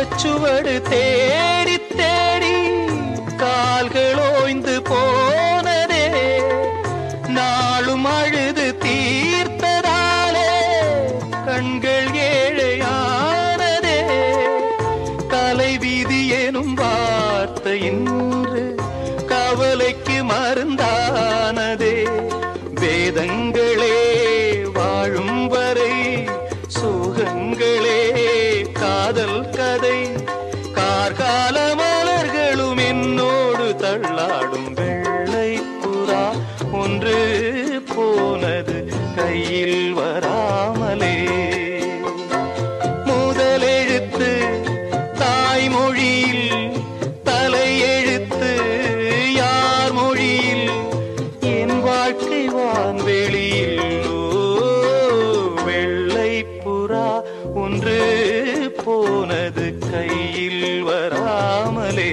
சுவடு தேடி தேடி கால்கள் ஓய்ந்து போனதே நாளும் அழுது தீர்த்ததாலே கண்கள் ஏழையானதே தலைவிதி எனும் வார்த்தை இன்று கவலைக்கு மருந்தானதே வேதங்களே வாழும் வரை சோகங்களே காதல் கதை கார்கால மலர்களும் என்னோடு தள்ளாடும் வெள்ளை புறா ஒன்று போனது கையில் வராமலே முதலெழுத்து தாய்மொழியில் தலையெழுத்து யார் மொழியில் என் வாழ்க்கை வான்வெளியில் ஓ, வெள்ளை புறா ஒன்று போனது கையில் வராமலே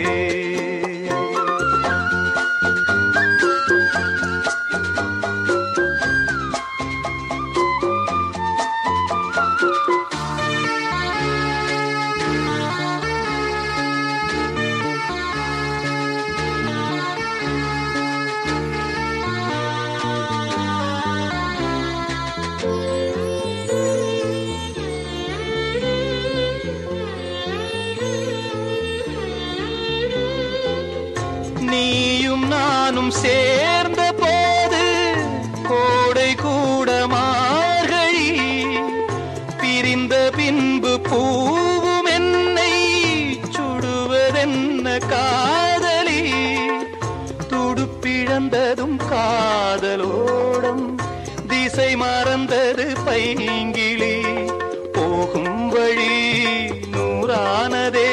நீயும் நானும் சேர்ந்த போது கோடை கூட மார்கழி பிரிந்த பின்பு பூவும் என்னை சுடுவதென்ன காதலி துடுப்பிழந்ததும் காதலோடம் திசை மறந்தது பைங்கிளி போகும் வழி நூறானதே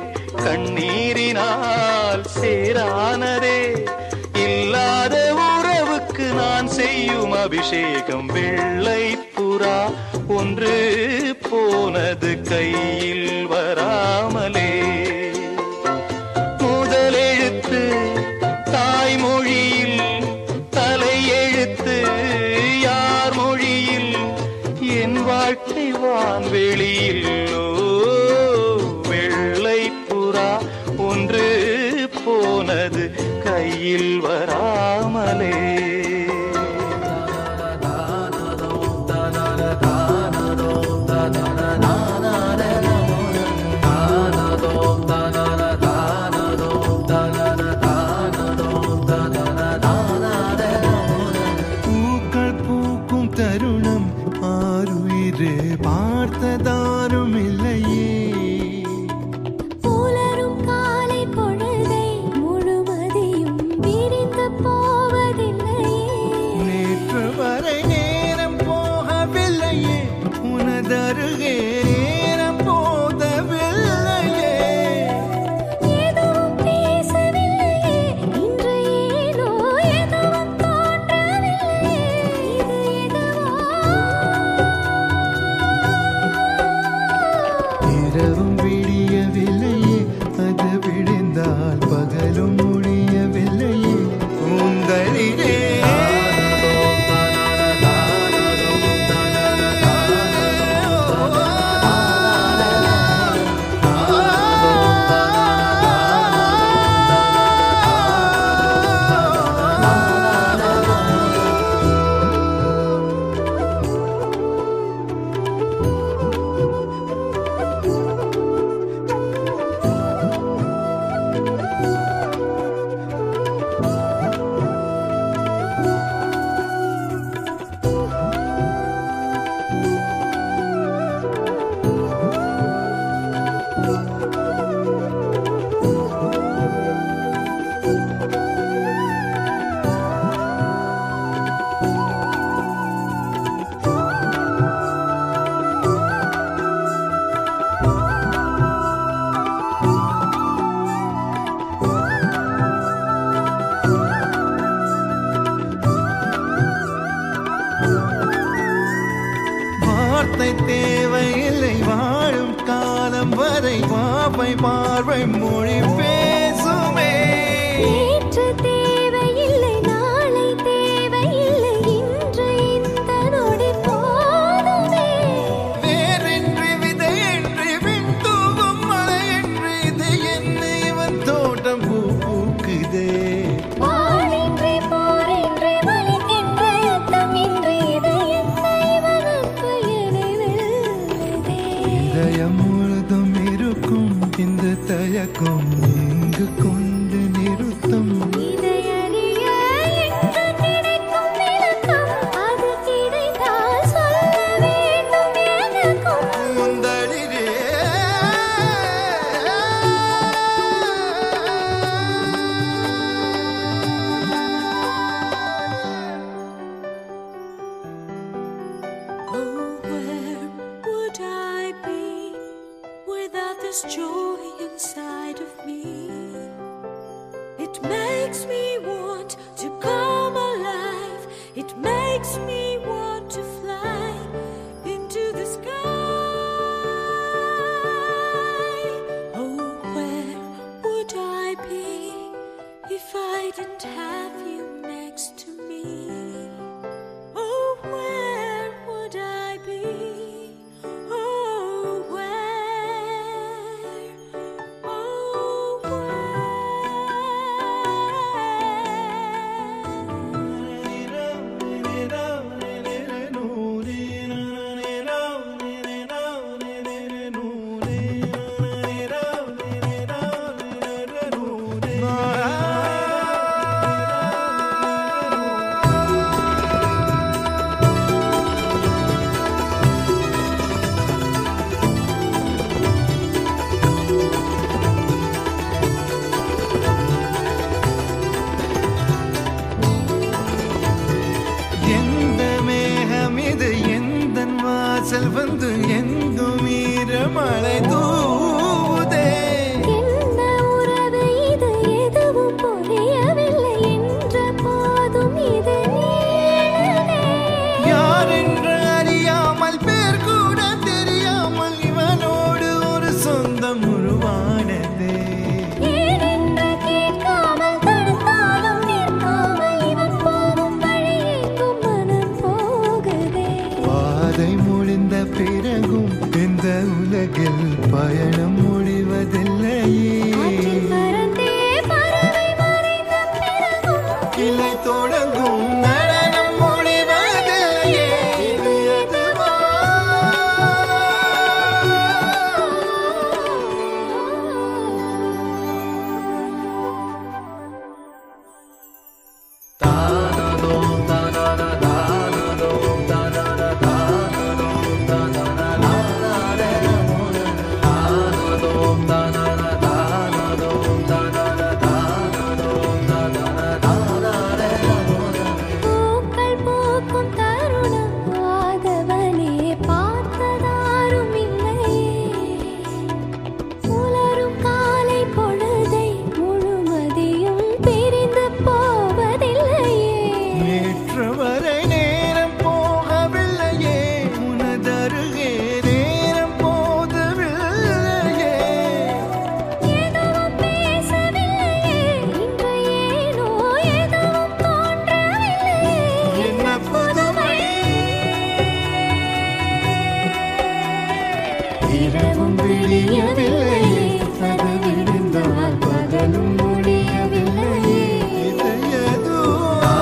கண்ணீரினால் சேரானதே இல்லாத உறவுக்கு நான் செய்யும் அபிஷேகம் வெள்ளை புறா ஒன்று போனது கையில் வராமலே முதலெழுத்து தாய்மொழியில் தலையெழுத்து யார் மொழியில் என் வாழ்க்கை வான்வெளியில் ஓ, வெள்ளை புறா ஒன்று போனது கையில் வராமலே பூக்கள் பூக்கும் தருணம் ஆறுயிரே பார்த்ததாரும் இல்லையே புலரும் காலை பொழுதை முழுமதியும் விரிந்து போவதில்லையே நேற்று வரை நேரம் போகவில்லையே உனதருகே நேரம் போதவில்லையே எதுவும் பேசவில்லையே இன்று ஏனோ எதுவும் தோன்றவில்லையே இது எதுவோ இரவும் விடியவில்லையே அது விடிந்தால் பகலும் முடியவில்லையே கூந்தலிலே வார்த்தை தேவையில்லை வாழும் காலம் வரை பாவை பார்வை மொழி பேசுமே நேற்று தேவையில்லை நாளை தேவையில்லை இன்று இந்த நொடி போதுமே வேறின்றி விதையின்றி விண்தூவும் மழையின்றி விளக்கும் இங்கு கொண்டு நிறுத்தம் இதையறிய எங்கு கிடைக்கும் விளக்கம் அது கிடைத்தால் சொல்ல வேண்டும் எனக்கும் முந்தளிரே Oh, where would I be without this joy inside of me? It makes me want to come alive. It makes me want to fly into the sky. Oh, where would I be if I didn't have you next to me? Oh, where would I be? Oh, where? Oh, where? எந்த மேகம் இது எந்த வாசல் வந்து எங்கும் ஈரமழை தூவுதே என்ன உறவு இது எதுவும் புரியவில்லை என்ற போதும் இது நீளவே யார் என்று அறியாமல் பேர் கூட தெரியாமல் இவனோடு ஒரு சொந்தம் உருவானதே ஏனென்று கேட்காமல் தடுத்தாலும் நிற்காமல் இவன் போகும் வழியேக்கும் மனம் போகுதே பாதை முடிந்த பிறகும் இந்த உலகில் பயணம் முடிவதில்லையே ஆற்றில் பறந்தே பறவை மறைந்த பிறகும் கிளை தொடங்கும் நடனம் முடிவதில்லையே இது எதுவா பூக்கள் பூக்கும் தருணம் ஆதவனே பார்த்ததாரும் இல்லையே உலரும் காலை பொழுதை முழுமதியும் பிரிந்து போவதில்லையே நேற்று வரை நேரம் போகவில்லையே உனதருகே நேரம் போதவில்லையே எதுவும் பேசவில்லையே இன்று ஏனோ எதுவும் தோன்றவில்லையே என்ன புதுமை இரவும் விடியவில்லையே அது விழுந்தால் பகலும் முடியவில்லையே இது எதுவா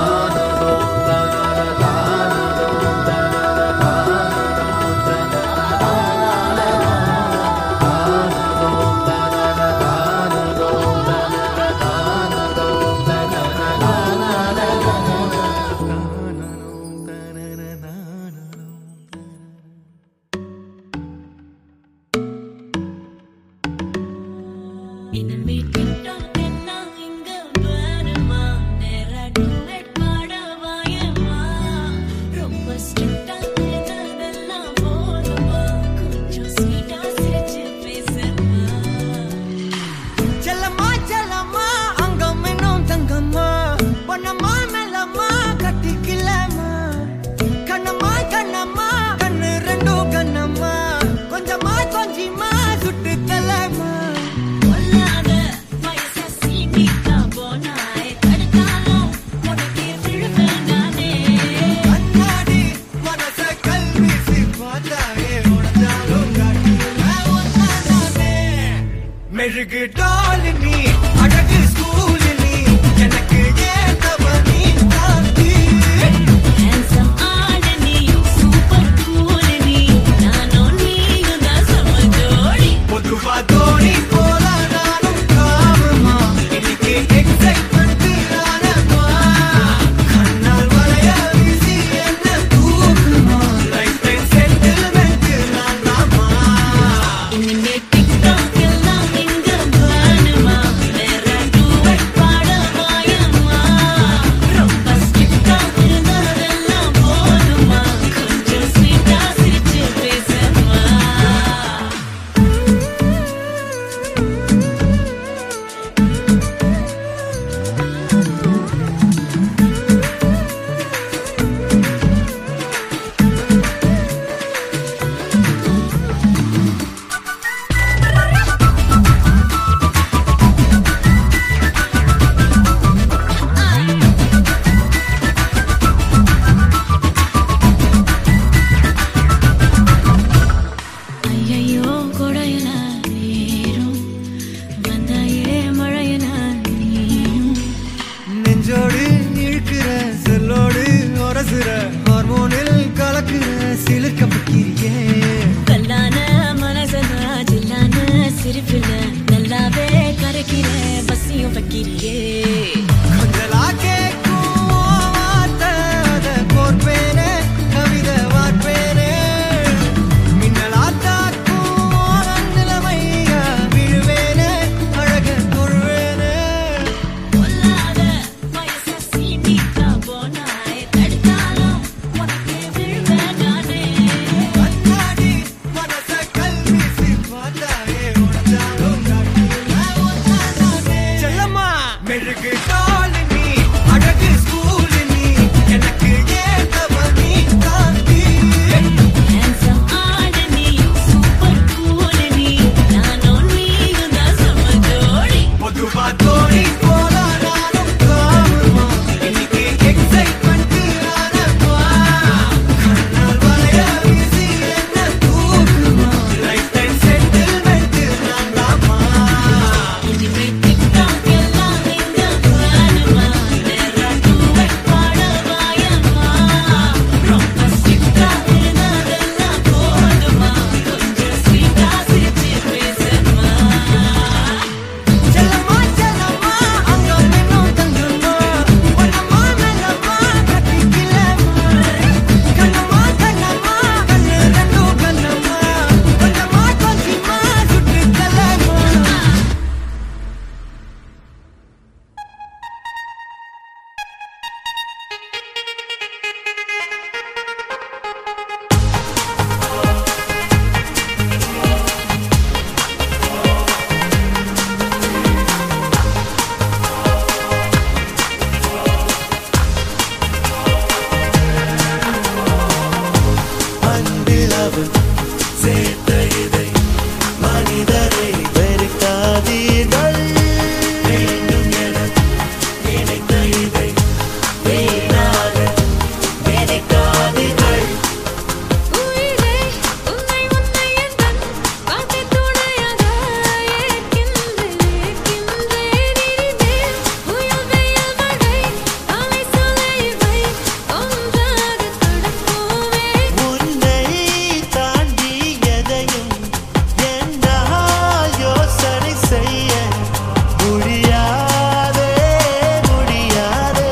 அவன் சேர்த்த இதை மனிதரை வெறுக்காதீர்கள் வேண்டும் என நினைத்த இதை வீணாக நினைக்காதீர்கள் உயிரே உன்னை உன்னை எந்தன் காட்டி துணையாக ஏற்கின்றேன் ஏற்கின்றேன் இனிமேல் புயல் வெயில் மழை அலை சொலை இவை ஒன்றாக கடப்போமே உன்னை தாண்டி எதையும் என்னால் யோசனை செய்ய முடியாதே முடியாதே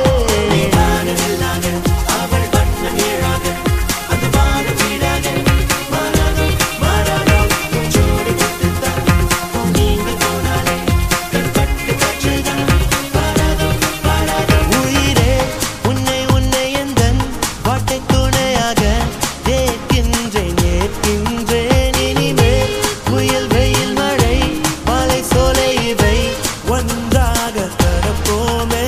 அவள் வண்ணம் ஏழாக அந்த வானம் வீடாக மாறாதோ மாறாதோ ஜோடி மட்டும்தான் நீங்க போனாலே கண்பட்டு காற்றுதான் பாராதோ பாராதோ உயிரே உன்னை உன்னை எந்தன் வாட்டை துணையாக ஏற்கின்றேன் ஏற்கின்றேன் இனிமேல் புயல் வெயில் மழை மாலை சோலை இவை ஒன்றாக கடப்போமே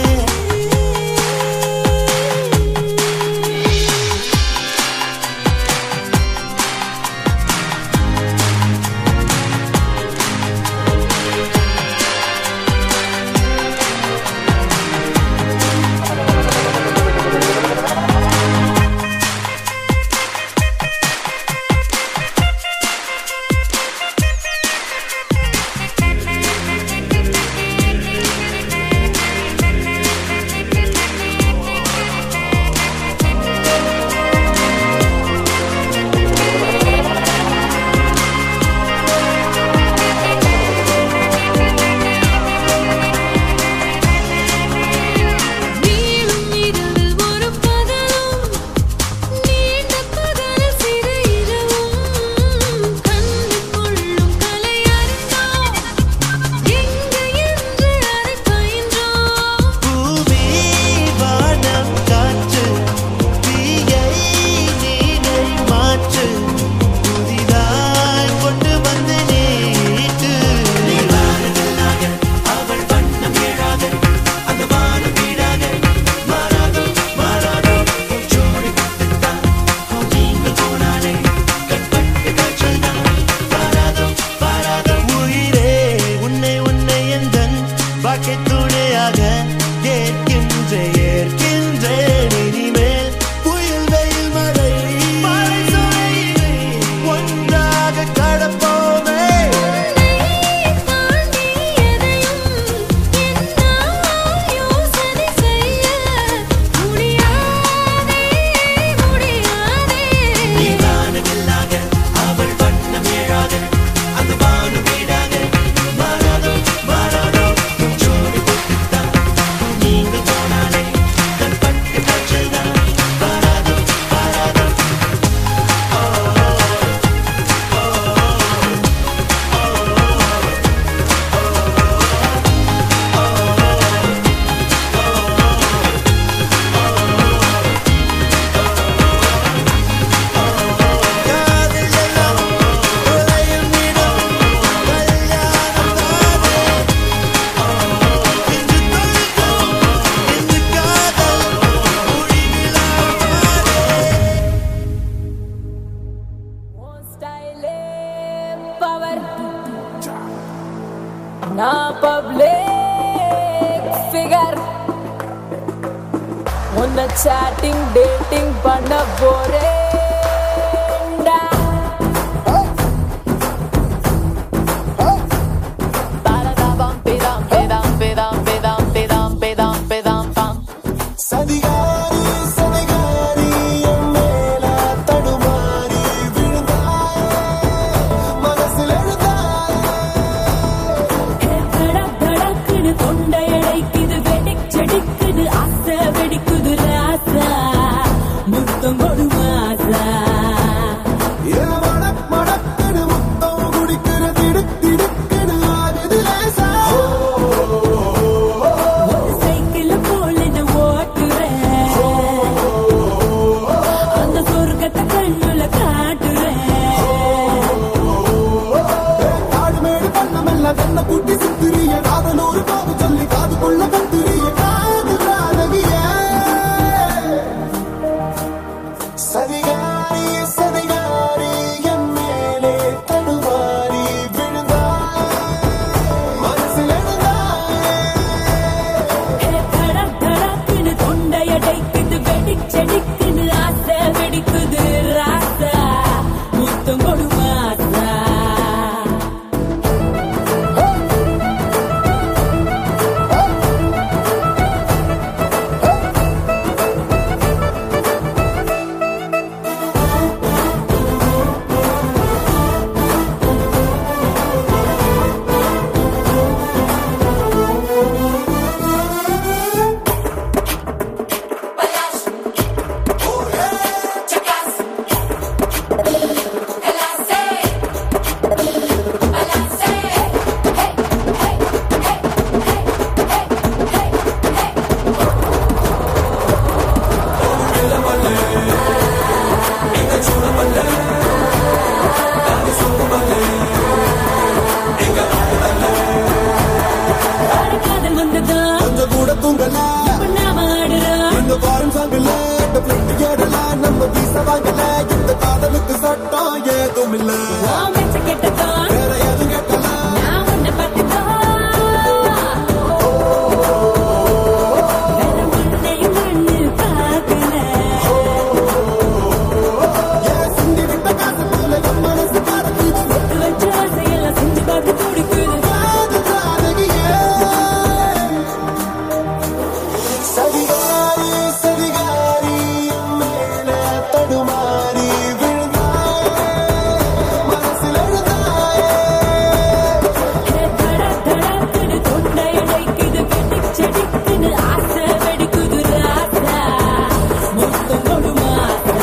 நீளும் இரவில் ஒரு பகலும் நீண்ட பகல் சிறு இரவும் கண்டு கொள்ளும் கலை அறிந்தோம் எங்கு என்று அதை பயின்றோம் பூமி வானம் காற்று தீயை நீனை மாற்று புதிதாய் கொண்டு வந்து நீட்டு அவள் வண்ணம் ஏழாக அந்த வானம் வீடாக மாறாதோ மாறாதோ ஜோடி மட்டும்தான் நீங்க போனாலே கண்பட்டு காற்றல் தான் பாராதோ பாராதோ உயிரே உன்னை உன்னை எந்தன் வாக்கை துணையாக ஏற்கின்ற ஏற்கின்றேன் இனிமேல் புயல் வெயில் மழை மழை சொலையிலே ஒன்றாக கடப்போமே தாண்டி எதையும் என்னால் யோசனை செய்ய முடியாதே முடியாதே வானவில்லாக அவள் வண்ணம் ஏழாக அந்த வானம் வீடாக மாறாதோ மாறாதோ ஜோடி போட்டுத்தான் நீங்க போனாலே கண்பட்டு காற்றல் தான் பாராதோ பாராதோ காதல் எல்லாம் உலயம் இடம் கல்யாணம் தானே இன்று தொழுதோம் இன்று காதல் முடிவிலாமானே ஸ்டைலே பவர் நான் பப்ளிக் ஃபிகர் உன்னை சாட்டிங் டேட்டிங் பண்ண போறேன்டா பரதபம் பிதம் பிதம் பிதம் பிதம் பிதம் பிதம் பிதம் பம் சதிகாரி சதிகாரி என் மேல தடுமாறி விழுந்தாயே மனசில் எழுந்தாயே தடக் தடக்குன்னு தொண்டை அடைக்குது வெடிக் செடிக்குது ஆசை வெடிக்குது ராசா முத்தம் கொடுமாசா ஏன் மடக் மடக்குன்னு முத்தம் குடிக்கிற திடுக் திடுக்குன்னு ஆகுது லேசா ஒரு சைக்கிள் போல நான் ஓட்டுறேன் அந்த சொர்க்கத்தை கண்ணுல காட்டுறேன் காடுமேடு பண்ணமெல்லாம் கண்ண பூட்டி சுத்திரிய காதலூர் காது சொல்லி காதுக்குள்ள கத்திரிய காது காதகிய சதிகாரி சதிகாரி காதல் வந்ததா கொஞ்சம் கூட தூங்கல நாம ஆடுறா இந்த பாரம் சாங்கல பிளட் ஏறல நம்ம வீச வாங்கல இந்த காதலுக்கு சட்டம் ஏதும் இல்ல நான் வச்ச கெட்டதா வேற எதுவும் கேட்கல நான் உன்னை பார்த்துக்கோ வேற உன்னையும் கண்ணு பார்க்கல ஏன் சிந்தி விட்ட காசு போல என் மனசு காதலிது ஒட்டு வச்ச ஆசையெல்லாம் செஞ்சு பார்த்து துடிக்குது காதல் ஜானகியே. சதிகாரி சதிகாரி என் மேல தடுமாறி விழுந்தாயே மனசில் எழுந்தாயே தட தடக்குது தொண்டை அடைக்குது வெட்டி செடிக்குது ஆசை வெடிக்குது ராசா மொத்தம் கொடுமாசா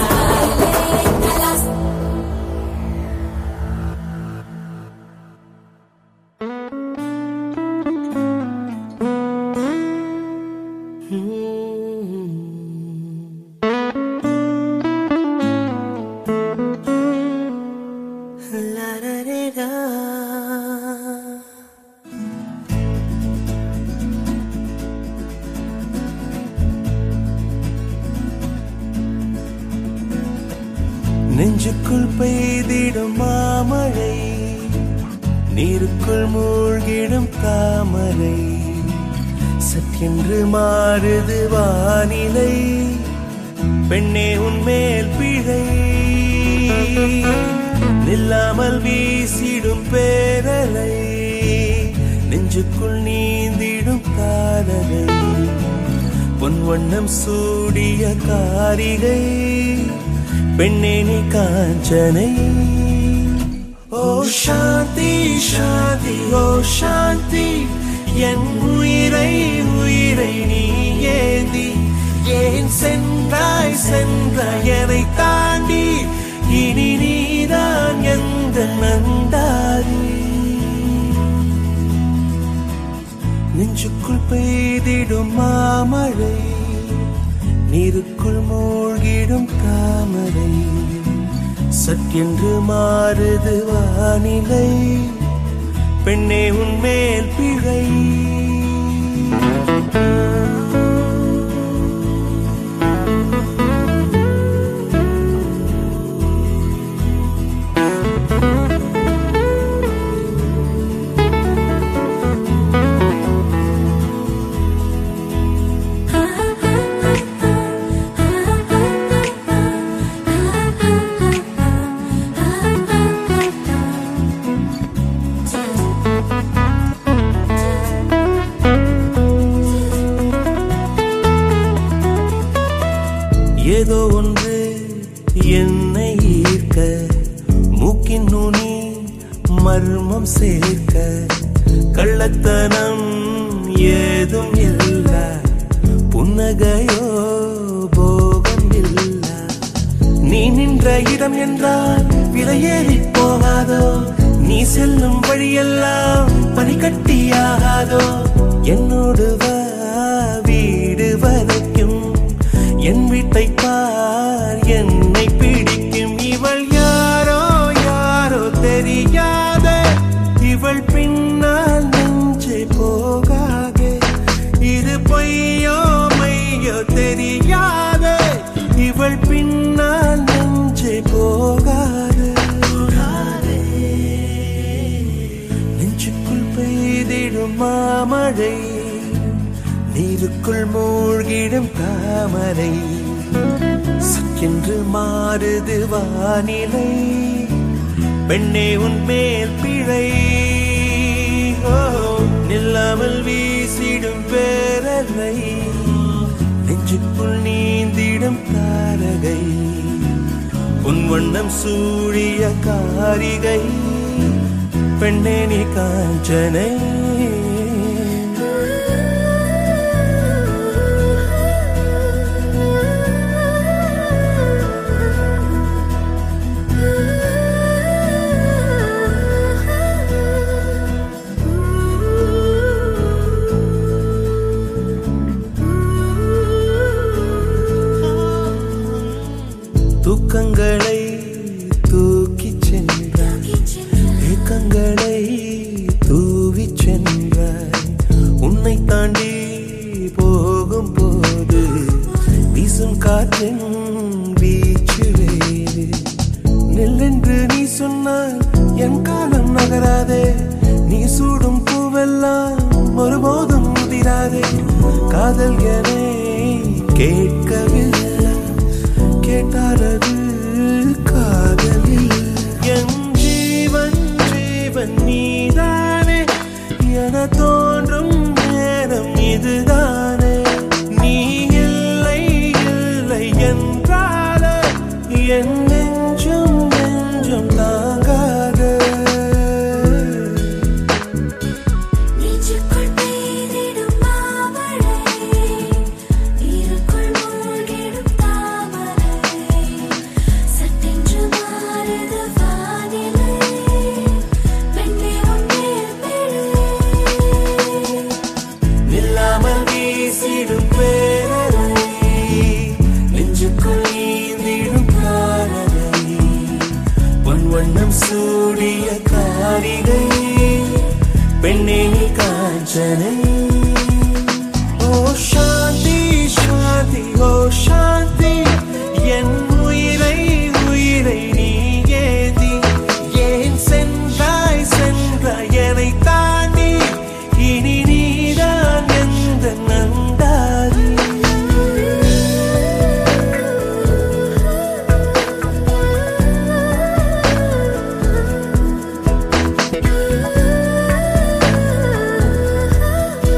நெஞ்சுக்குள் பெய்திடும் மாமழை நீருக்குள் மூழ்கிடும் தாமரை சற்றென்று மாறுது வானிலை பெண்ணே உன்மேல் பிழை நில்லாமல் வீசிடும் பேரலை நெஞ்சுக்குள் நீந்திடும் காதலை பொன் வண்ணம் சூடிய காரிகை பெண்ணே நீ காஞ்சனை ஓ சாந்தி சாந்தி ஓ சாந்தி என் உயிரை உயிரை நீ ஏந்தி ஏன் சென்றாய் சென்றாய் எனை தாண்டி இனி நீதான் எந்த நந்தாரி நெஞ்சுக்குள் பெய்திடும் மாமழை நீருக்குள் மூழ்கிடும் தாமரை சற்றென்று மாறுது வானிலை பெண்ணே உன்மேல் பிழை ஏதோ ஒன்று என்னை ஈர்க்க மூக்கின் நுனி மர்மம் சேர்க்க கள்ளத்தனம் ஏதும் இல்ல புன்னகையோ போகம் இல்ல நீ நின்ற இடம் என்றால் விலையேறி போகாதோ நீ செல்லும் வழியெல்லாம் பனிக்கட்டியாகாதோ என்னோடு வா வீடு வரைக்கும் என் வீட்டை பார் என்னை பிடிக்கும் இவள் யாரோ யாரோ தெரியாத இவள் பின்னால் நெஞ்சே போகாதே இது பொய்யோ மையோ தெரியாத இவள் பின்னால் நெஞ்சே போகாது நெஞ்சுக்குள் பெய்திடும் மாமழை நீருக்குள் மூழ்கிடும் தாமரை சக்கென்று மாறுது வானிலை பெண்ணே உன் மேல் பிழை ஓ, நில்லாமல் வீசிடும் பேரலை நெஞ்சுக்குள் நீந்திடும் தாரகை உன் வண்ணம் சூழிய காரிகை பெண்ணே நீ காஞ்சனை தூக்கிச் சென்றாய் ஏக்கங்களை தூவிச் சென்றாய் உன்னை தாண்டி போகும் போது வீசும் காற்றின் வீச்சு வேறு நெல்லென்று நீ சொன்னால் என் காலம் நகராதே நீ சூடும் பூவெல்லாம் ஒருபோதும் முதிராதே காதல் என கேட்கவில்லை கேட்டாரது காதலில் என் ஜீவன் ஜீவன் நீதானே என தோன்றும் நேரம் இதுதானே நீ இல்லை இல்லை என்றால என் நெஞ்சம் நெஞ்சம் தாங்காத நெஞ்சுக்குள் பெய்திடும் மாமழை, நீருக்குள் மூழ்கிடும் தாமரை. சட்டென்று மாறுது வானிலை, பெண்ணே உன் மேல் பிழை. நில்லாமல் வீசிடும் பேரலை நெஞ்சுக்குள் நீந்திடும் காரலை பொன் வண்ணம் சூடிய காரிகை பெண்ணே நீ காஞ்சனை ஓ சாந்தி சாந்தி ஓ சாந்தி என் உயிரை உயிரை நீ ஏந்தி ஏன் சென்றாய் சென்றாய் என்னை தாண்டி இனி நீதான் எந்த நந்தாரி ஆ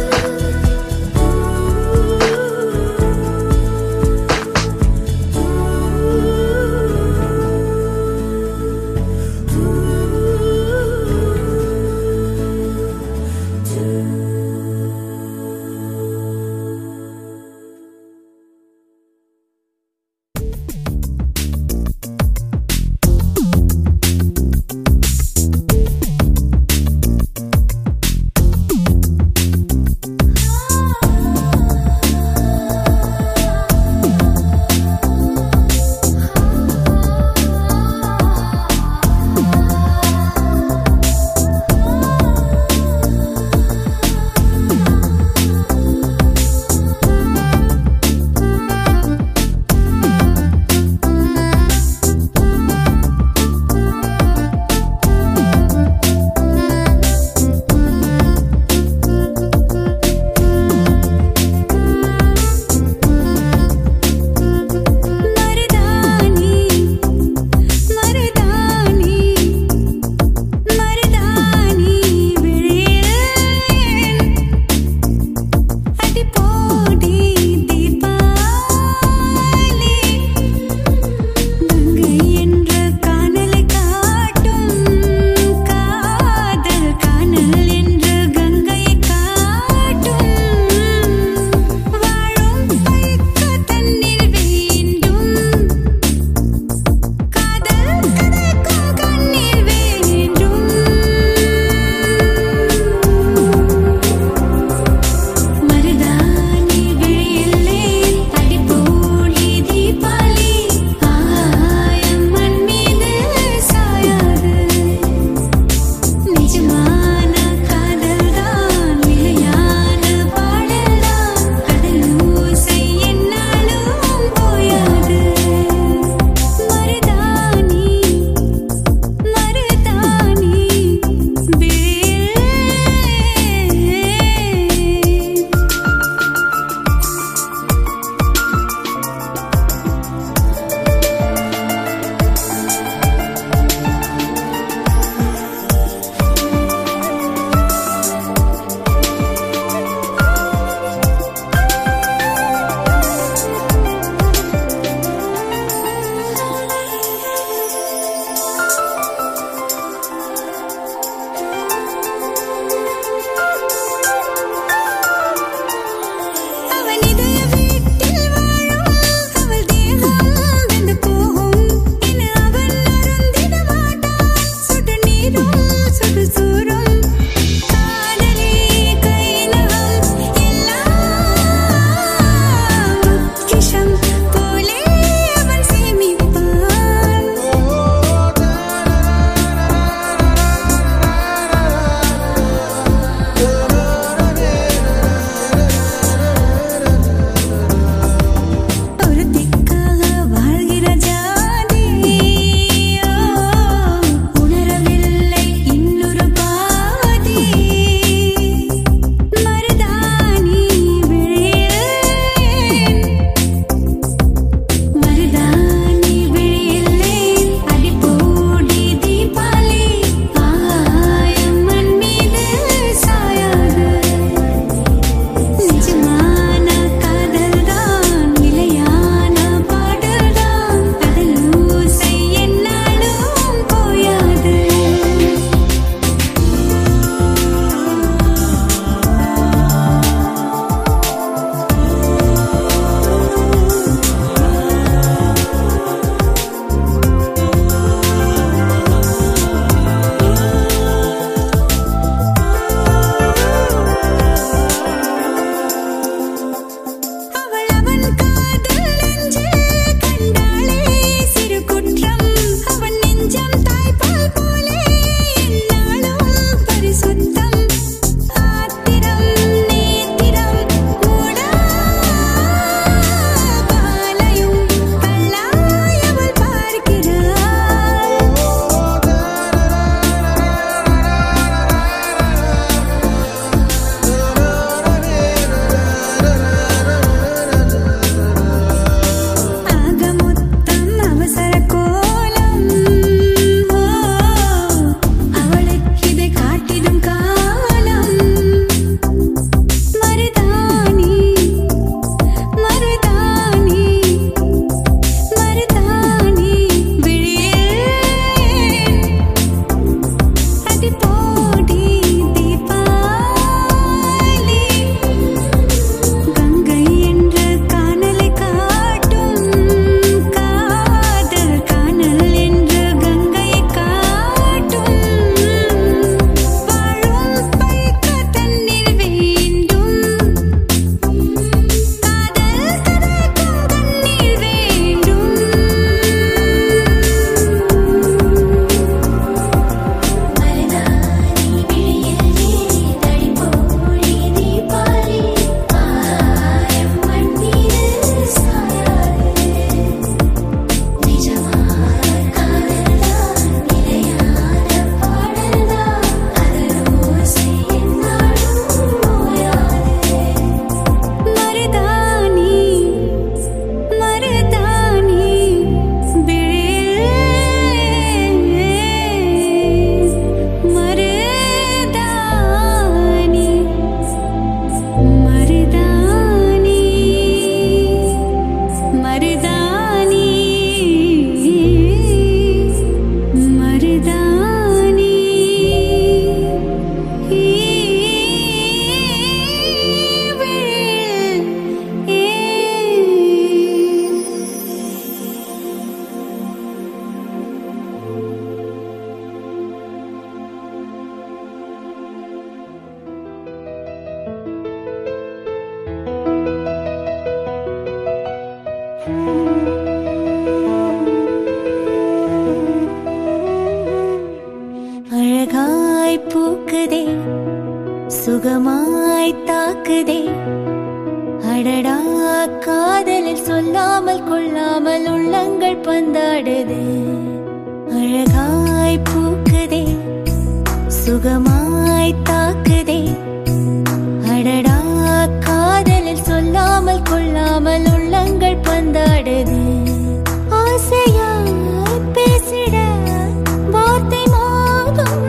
சுகமாய் தாக்குதே அடடா காதலில் சொல்லாமல் கொள்ளாமல் உள்ளங்கள் பந்தாடுதே அழகாய் பூக்குதே சுகமாய் தாக்குதே அடடா காதலில் சொல்லாமல் கொள்ளாமல் உள்ளங்கள் பந்தாடுதே ஆசையாய் பேசிட வார்த்தை மோதும்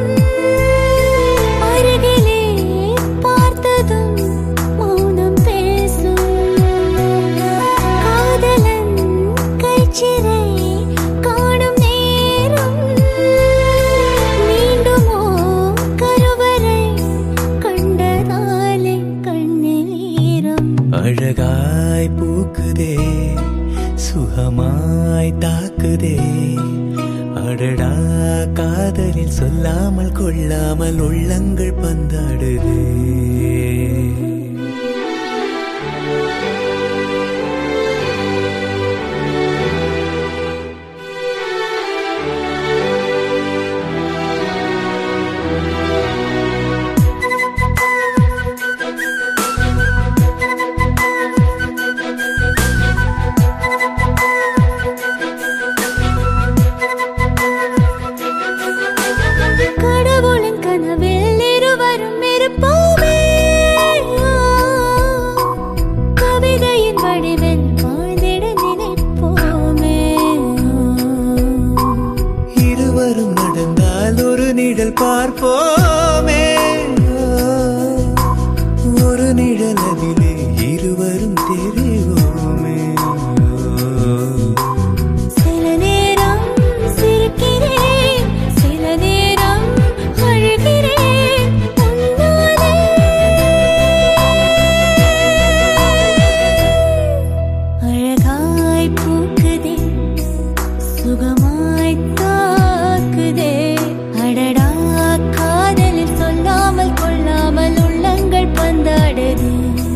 அருகிலே பார்த்ததும் மௌனம் பேசும் காதலன் கைச்சிறை காணும் நேரம் மீண்டுமோ கருவறை கண்டதாலே கண்ணில் ஈரம் அழகாய் பூக்குதே சுகமாய் தாக்குதே அடடா காதலில் சொல்லாமல் கொள்ளாமல் உள்ளங்கள் பந்தாடுதே கடவுளின் கனவில் இருவரும் இருப்போமே கவிதையின் வடிவில் வாழ்ந்திட நினைப்போமே இருவரும் நடந்தால் ஒரு நிழல் பார்ப்போமே ஒரு நிழல் அதிலே இருவரும் தெரிவோமே சில நேரம் சிரிக்கிறேன் சில நேரம் அழுகிறேன் உன்னாலே அழகாய் பூக்குதே சுகமாய் தாக்குதே அடடா காதலில் சொல்லாமல் கொள்ளாமல் உள்ளங்கள் பந்தாடுதே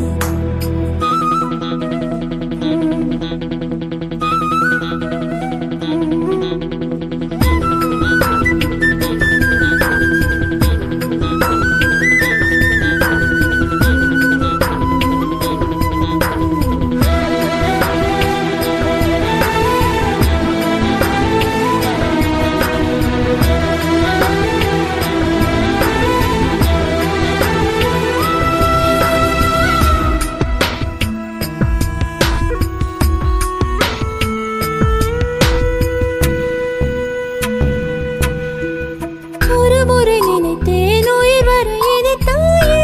ஒரு முறை நினைத்தேன் உயிர் வர இனித்தாயே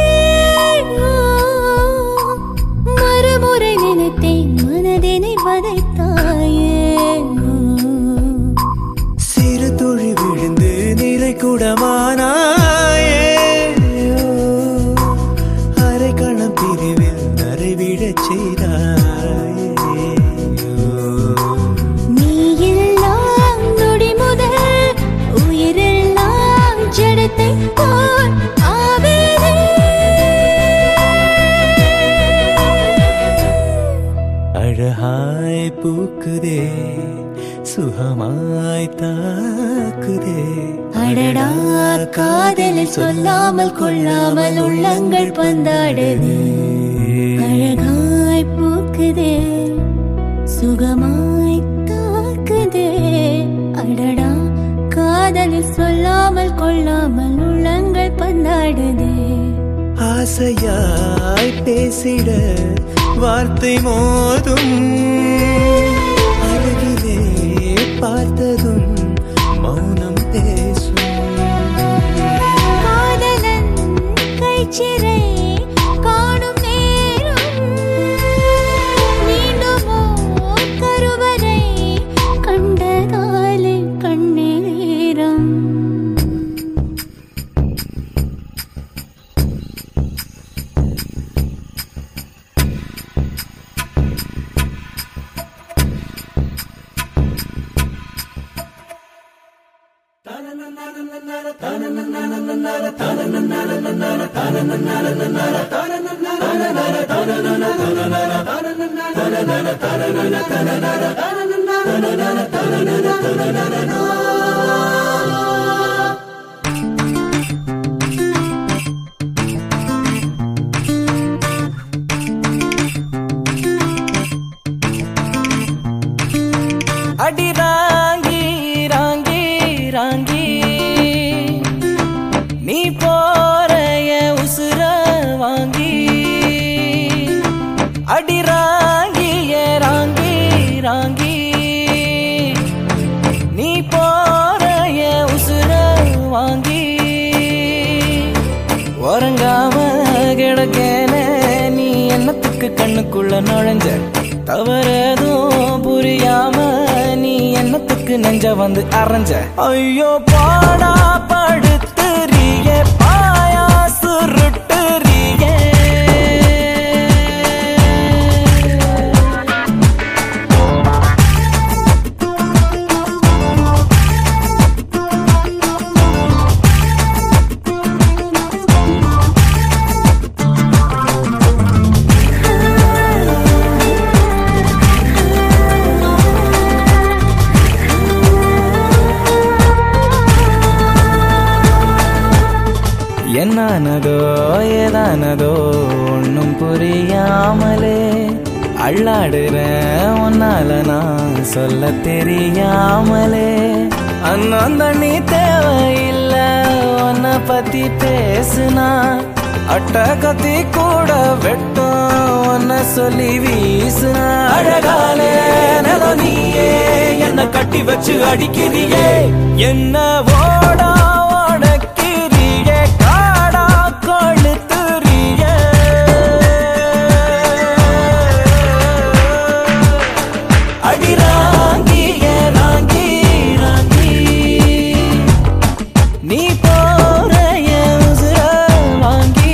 மறுமுறை நினைத்தேன் மனதினை வதைத்தாயே சிறு துளி விழுந்து நிறை குடமானாயே அரை களம் பிரிவில் நரைவிடச் செய்தாயே நீ எல்லாம் நொடி முதல் உயிரெல்லாம் ஜடத்தை போல் ஆவேனே அழகாய் பூக்குதே சுகமாய் தாக்குதே அடடா காதலில் சொல்லாமல் கொள்ளாமல் உள்ளங்கள் பந்தாடுதே அழகாய் பூக்குதே சுகமாய் தாக்குதே அடடா காதலில் சொல்லாமல் கொள்ளாமல் உள்ளங்கள் பந்தாடுதே ஆசையாய் பேசிட வார்த்தை மோதும் அருகிலே பார்த்ததும் மௌனம் பேசும் காதலன் கைச்சிறை காணும் நேரம் மீண்டுமோ கருவறை கண்டதாலே கண்ணீரம் என்னத்துக்கு கண்ணுக்குள்ள நுழைஞ்ச தவறதும் புரியாம நீ என்னத்துக்கு நெஞ்ச வந்து அரைஞ்ச ஐயோ பாடா படுத்துறியே பாயா சுருட்டுறியே என்னானதோ ஏதானதோ ஒன்னும் புரியாமலே அள்ளாடுற உன்னால நான் சொல்ல தெரியாமலே அண்ணன் தண்ணி தேவையில்ல உன்னை பத்தி பேசுனா அட்ட கத்தி கூட வெட்டும் உன்னை சொல்லி வீசுனா அழகாலே நிலம் நீயே என்ன கட்டி வச்சு அடிக்கிறியே என்ன ஓடா ஓடக்கிறியே காடா கொளுத்துறியே அடி ராங்கி ஏ ராங்கி ராங்கி நீ போற என் உசுர வாங்கி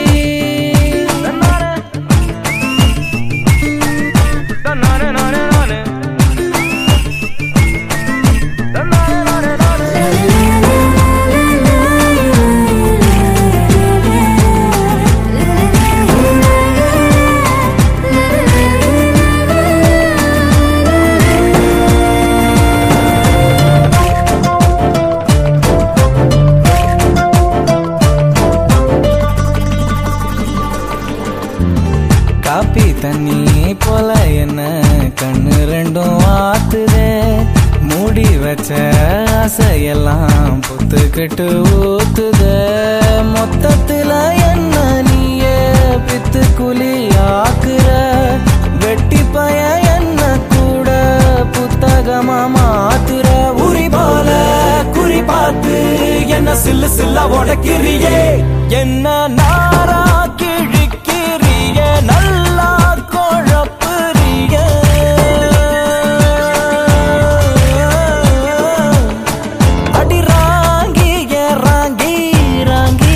காப்பி தண்ணி போல என்ன கண்ணு ரெண்டும் ஆத்துதே மூடி வச்ச ஆசையெல்லாம் புத்துக்கிட்டு ஊத்துதே மொத்தத்துல என்ன நீயே பித்து குழி ஆக்குற வெட்டி பய என்ன கூட புத்தகமா மாத்துற உரி போல குறி பார்த்து என்ன சில்லு சில்ல உடைக்கிறியே என்ன நாரா கிழிக்கிறியே நல்லா குழப்புறியே அடி ராங்கி ஏ ராங்கி ராங்கி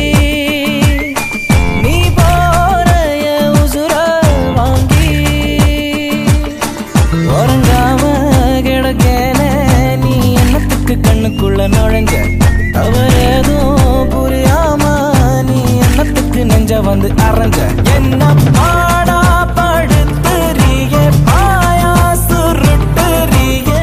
நீ போற என் உசுர வாங்கி உறங்காம கிடக்கேனே நீ என்னத்துக்கு கண்ணுக்குள்ள நுழைஞ்ச தவறேதும் புரியாம நீ என்னத்துக்கு நெஞ்ச வந்து அரைஞ்ச என்ன பாடா படுத்துறியே பாயா சுருட்டுறியே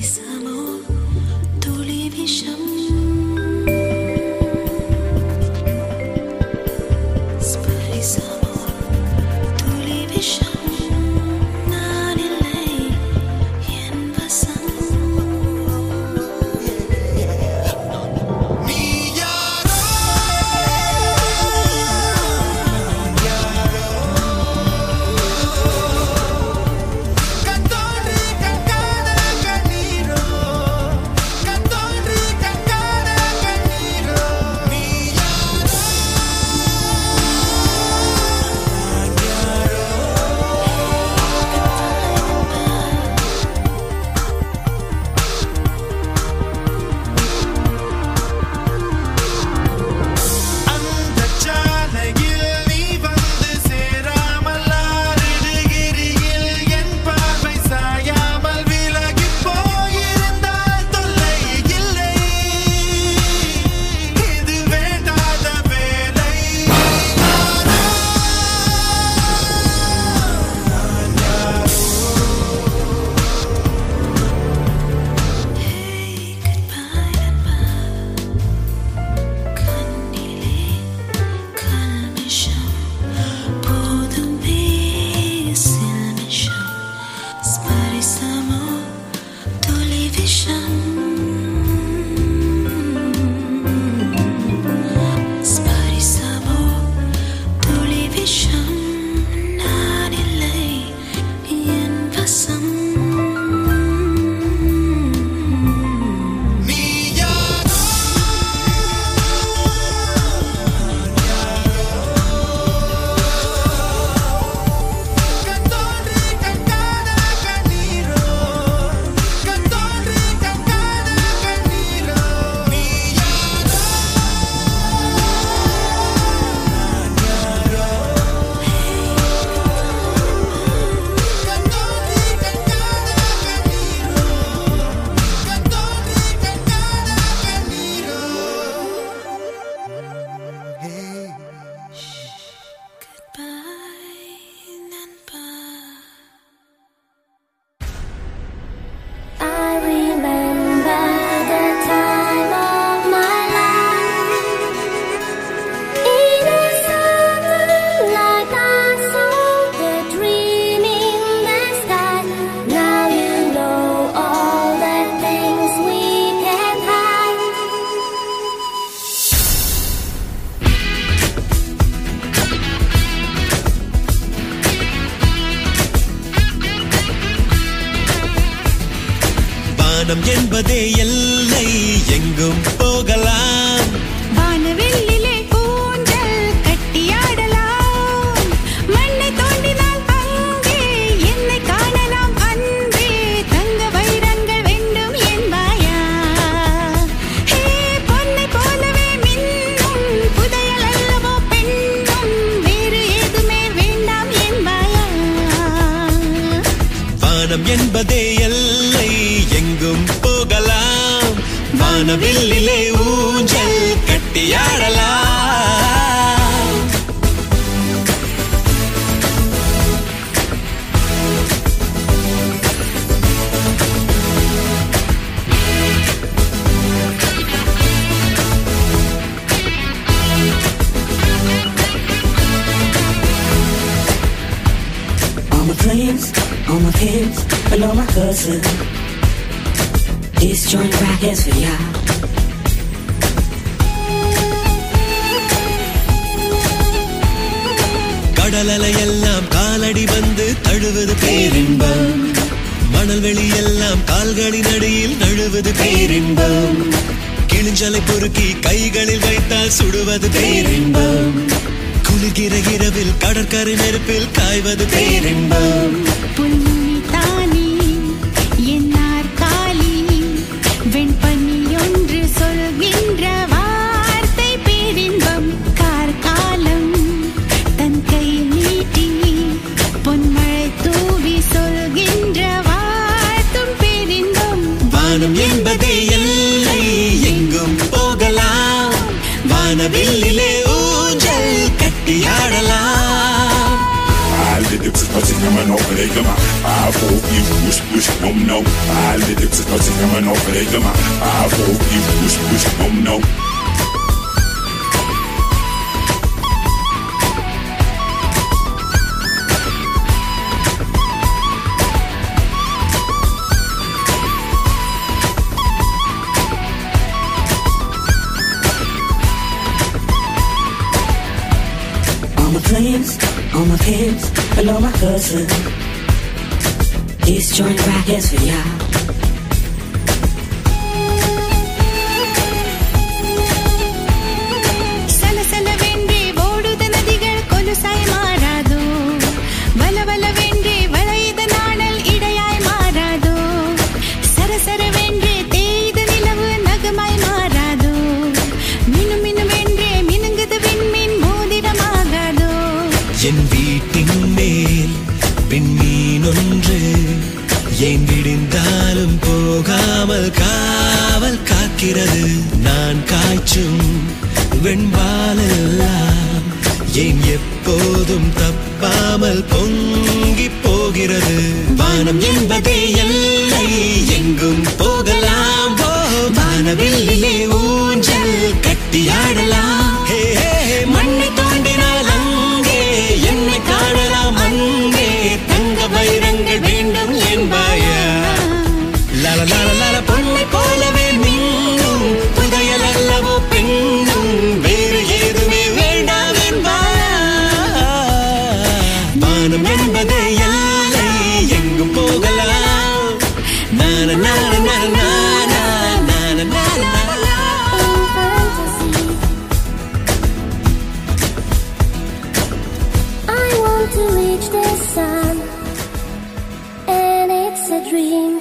ஸ்பரிசமோ துளி விஷம் ஸ்பரிசமோ துளி விஷம் நான் இல்லை என் வசம் அந்தச்சாலையில் நீ வந்து சேராமல் ஆறிடுகிறியில் என் பார்வை சாயாமல் விலகிப் போயிருந்தால் தொல்லை இல்லை இது வேண்டாத வேலை கண்ணிலே கல்மிஷம் போதும் பேசில்மிஷம் ஸ்பரிசமோ துளி விஷம் ஸ்பரிசமோ துளி விஷம் நான் இல்லை என் வசம் நீ யாரோ கத்தோன்றி கங்கான கண்ணீரோ கத்தோன்றி கங்கான கண்ணீரோ நீ யாரோ கத்தோன்றி கங்கான கண்ணீரோ கத்தோன்றி கங்கான கண்ணீரோ Goodbye, நண்பா I remember the time of my life. In a summer like I saw the dream in the sky. Now you know all the things we can hide. வானம் என்பதே எல்லை எங்கும் போகலாம் வானவெல்லிலே ஊஞ்சல் கட்டியாடலாம் மண்ணை தோண்டினால் அங்கே என்னை காணலாம் அன்பே தங்க வைரங்கள் வேண்டும் என்பாயா ஹே பொன்னை போலவே மின்னும் புதையல் அல்லவோ பெண்ணும் வேறு ஏதுமே வேண்டாம் என்பாயா வானம் என்பதே எல்லை எங்கும் போகலாம் வானவில்லிலே ஊஞ்சல் கட்டியாடலாம் All my dreams, all my kids, and all my cousins. This joint right here's for y'all. கடலலையெல்லாம் காலடி வந்து தழுவது பேரின்பம் மணல் வெளியெல்லாம் கால்களின் அடியில் நழுவது பேரின்பம் கிழிஞ்சலை பொறுக்கி கைகளில் வைத்தால் சுடுவது பேரின்பம் குளிர்கிற இரவில் கடற்கரை நெருப்பில் காய்வது பேரின்பம் புல்லுனி தானி என்னார் காலி வெண்பனி ஒன்று சொல்கின்ற வார்த்தை பேரின்பம் கார்காலம் தன் கை நீட்டி பொன்மழை தூவி சொல்கின்ற வார்த்தும் பேரின்பம் வானம் என்பதே எல்லை எங்கும் போகலாம் வானவில்லிலே ஊஞ்சல் கட்டியாடலாம் I live Patingaman operegama Avo if push push nom nom Eyelids Patingaman operegama Avo if push push nom nom All my plans, all my pins, and all my cousin. This joint right here's for y'all. ಸಲಸಲವೆಂದ್ರೆ ಓಡುದ ನದಿಗಳು ಕೊಲುಸಾಯಿ ಮಾರಾದು ಬಲಬಲವೆಂದ್ರೆ ವಲಯದ ನಾಡಲ್ ಇಡೆಯಾய் ಮಾರಾದು ಸರಸರವೆಂದ್ರೆ தேய்த நிலவு நகமாய் மாறாதோ மினு மினுவென்றே மினுங்குது விண்மீன் மோதிரமாகாதோ என் வீட்டின் மேல் விண்மீன் ஒன்று ஏன் விடிந்தாலும் போகாமல் காவல் காக்கிறது நான் காய்ச்சும் வெண்பாலெல்லாம் ஏன் எப்போதும் தப்பாமல் பொங்கி போகிறது வானம் என்பதே எல்லை எங்கும் போகலாம் ஓ வானவில்லிலே ஊஞ்சல் கட்டியாடலாம் ஹே, ஹே, ஹே, மண்ணை தோண்டினால் அங்கே என்னை காணலாம் அங்கே தங்க வைரங்கள் வேண்டும் என்பாயா லால லால லால பொண்ணை போலவே மின்னும் புதையல் அல்லவோ பெண்ணும் வேறு ஏதுமே வேண்டாம் என்பாயா வானம் என்பதே எல்லை எங்கும் போகலாம் நான நான நான நான நான நான I want to reach the sun, and it's a dream.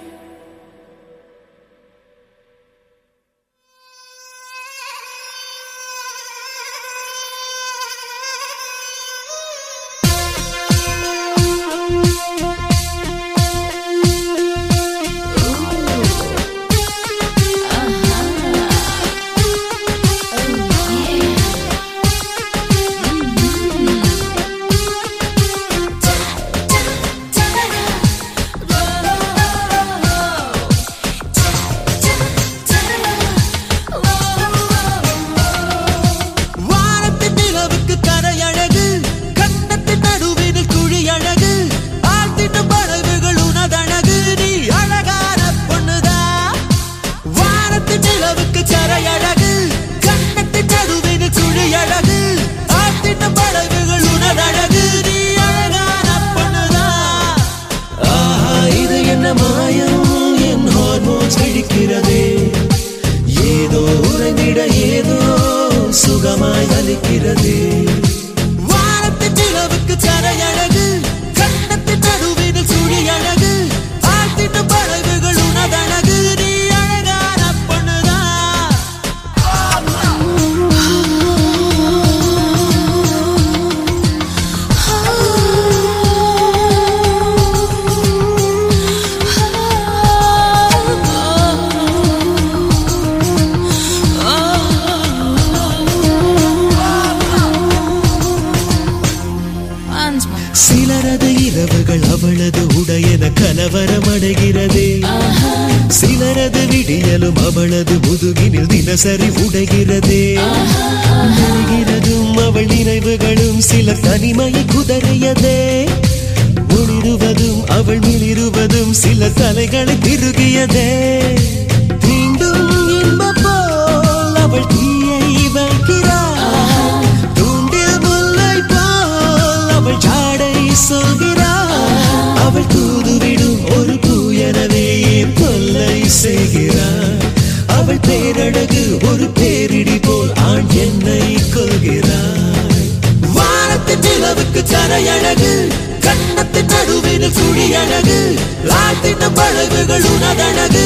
வானத்தின் நிலவுக்கு கரையழகு கண்ணத்தின் நடுவினில் குழி அழகு ஆழ்த்திட்டும் படகுகள் உனதழகு நீ அழகான பொண்ணுதா வானத்தின் நிலவுக்கு கரையழகு கண்ணத்தின் நடுவினில் குழி அழகு ஆழ்த்திட்டும் படகுகள் உனதழகு நீ அழகான பொண்ணுதா ஆஹா இது என்ன மாயம் என் ஹார்மோன்ஸ் வெடிக்கிறதே ஏதோ உறங்கிட ஏதோ சுகமாய் அளிக்கிறதே வானத்தின் நிலவுக்கு கரையழகு கண்ணத்தின் நடுவினில் சுழி அழகு ஆழ்த்திட்டு படகுகள் உனதழகு நீ அழகான பொண்ணுதா சிலரது இரவுகள் அவளது உடையென கலவரம் அடைகிறதே சிலரது விடியலும் அவளது முதுகினில் தினசரி உடைகிறதே நெருகிறதும் அவள் நினைவுகளும் சிலர் தனிமையை குதறியதே ஒளிருவதும் அவள் மிளிருவதும் சில தலைகளை திருகியதே தீண்டும் இன்பம் போல் அவள் தீயை வைக்கிறாள் தூண்டில் முல்லை போல் அவள் ஜாடை சொல்கிறாள் அவள் தூதுவிடும் ஒரு பூ எனவே என் தொல்லை செய்கிறாள் அவள் பேரழகு ஒரு பேரிடி போல் ஆண் என்னை கொள்கிறாள் வானத்தின் நிலவுக்கு கரையழகு கண்ணத்தின் நடுவினில் சுழி அழகு ஆழ்த்தின பழகுகள் உனதழகு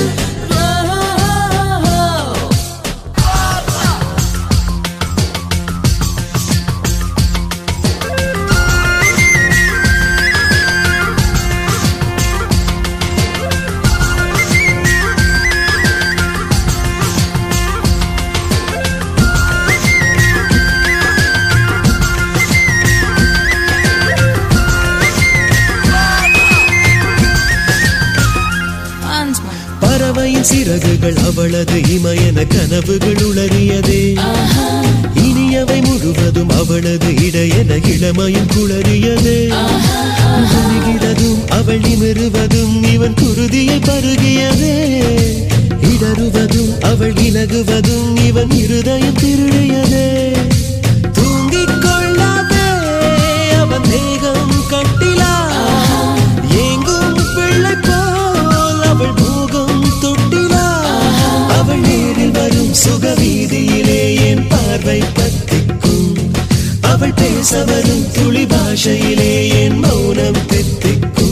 பறவையின் சிறகுகள் அவளது இமயன கனவுகள் உளறியதே இனியவை முழுவதும் அவளது இடையென இளமையும் குளறியதே குலுகிறதும் அவள் நிமிருவதும் இவன் குருதியை பருகியதே இடறுவதும் அவள் இலகுவதும் இவன் இருதயம் திருடியதே தூங்கிக் கொள்ளாதே அவன் தேகம் கட்டிலா ஏங்கும் பிள்ளை போல் அவள் மூகம் தொட்டிலா அவள் நேரில் வரும் சுகவீதியிலே என் பார்வை பத்திக்கும் அவள் பேச வரும் துளி பாஷையிலே என் மௌனம் தித்திக்கும்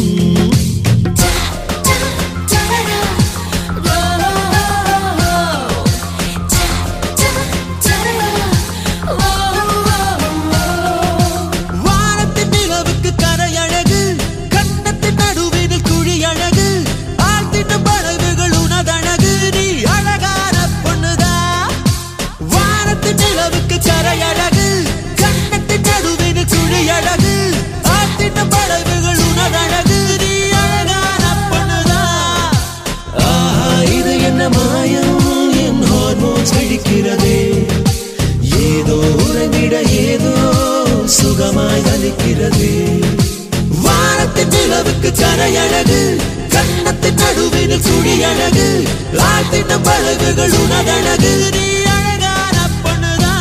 வானத்தின் நிலவுக்கு கரை அழகு கண்ணத்தின் நடுவினில் குழி அழகு ஆழ்த்திட்ட பறவைகள் உனதழகு நீ அழகான பொண்ணுதா வானத்தின் நிலவுக்கு கரை அழகு கண்ணத்தின் நடுவினில் குழி அழகு ஆழ்த்திட்ட பறவைகள் உனதழகு நீ அழகான பொண்ணுதா ஆஹா இது என்ன மாயம் என் ஹார்மோன்ஸ் வெடிக்கிறதே ஏதோ உறங்கிட ஏதோ சுகமாய் வலிக்கிறதே வானத்தின் நிலவுக்கு கரை அழகு கண்ணத்தின் நடுவினில் குழி அழகு ஆழ்த்தின பழகுகள் உனதழகு நீ அழகான பொண்ணுதா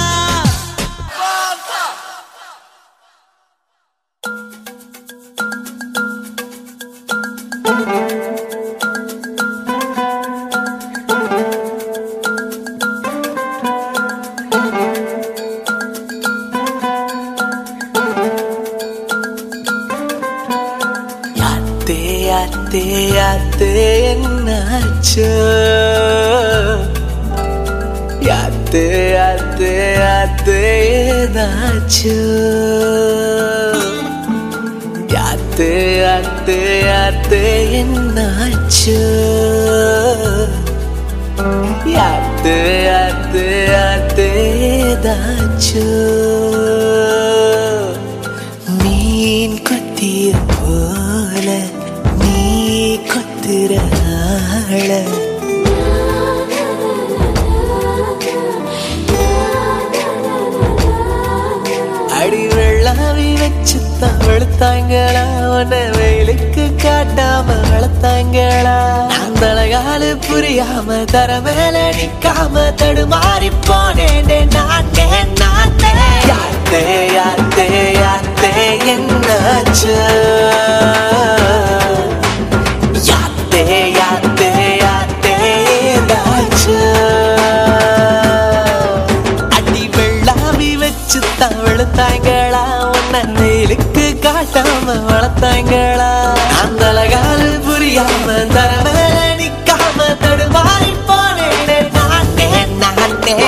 யாத்தே யாத்தே யாத்தே என்னாச்சு யாத்தே யாத்தே யாத்தே ஏதாச்சு யாத்தே யாத்தே யாத்தே என்னாச்சு யாத்தே யாத்தே யாத்தே ஏதாச்சு மீன் கொத்திய போல நீ கொத்துற ஆள அடி வெள்ளாவி வச்சு தான் வெளுத்தாங்களா உன்னை வெயிலுக்கு காட்டாம வளர்த்தாங்களா நான் தலைகாலு புரியாம தர மேல நிக்காம தடுமாறி போனேன் நானே நானே யாத்தே யாத்தே யாத்தே என்னாச்சு யாத்தே யாத்தே யாத்தே ஏதாச்சு அடி வெள்ளாவி வச்சு தான் வெளுத்தாங்களா உன்னை வெயிலுக்கு காட்டாம வளர்த்தாங்களா அந்த அழகால் புரியாம தர மேல நிக்காம தடுமாறி போனேன் நானே நானே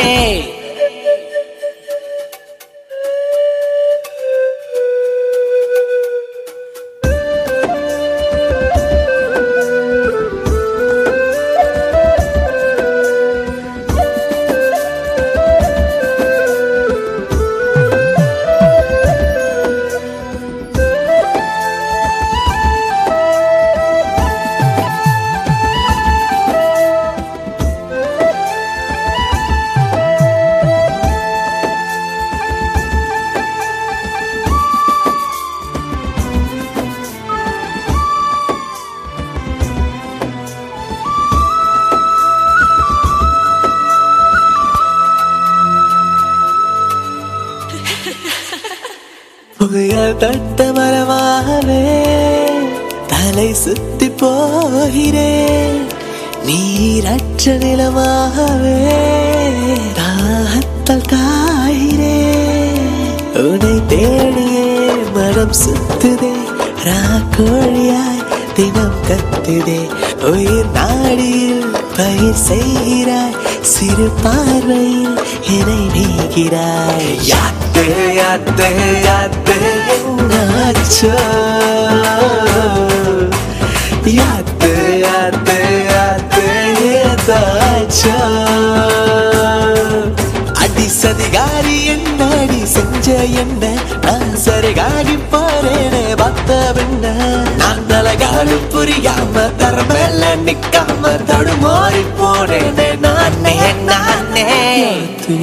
புயல் தட்ட மரமாகவே தலை சுத்தி போகிறேன் நீரற்ற நிலமாகவே தாகத்தால் காகிறேன் உன்னை தேடியே மனம் சுத்துதே ராக்கோழியாய் தினம் கத்துதே உயிர் நாடியில் பயிர் செய்கிறாய் சிறு பார்வையில் என்னை நீகிறாய் யாத்து யாத்து யாத்து என்னாச்சோ யாத்து யாத்து யாத்து ஏதாச்சோ அடி சதிகாரி என்னடி செஞ்ச என்ன நான் சரிகாகி போறேனே பார்த்த பின்ன நான் தலகா சொன்னாலும் புரியாம தர மேல நிக்காம தடுமாறி போறேனே நானே நானே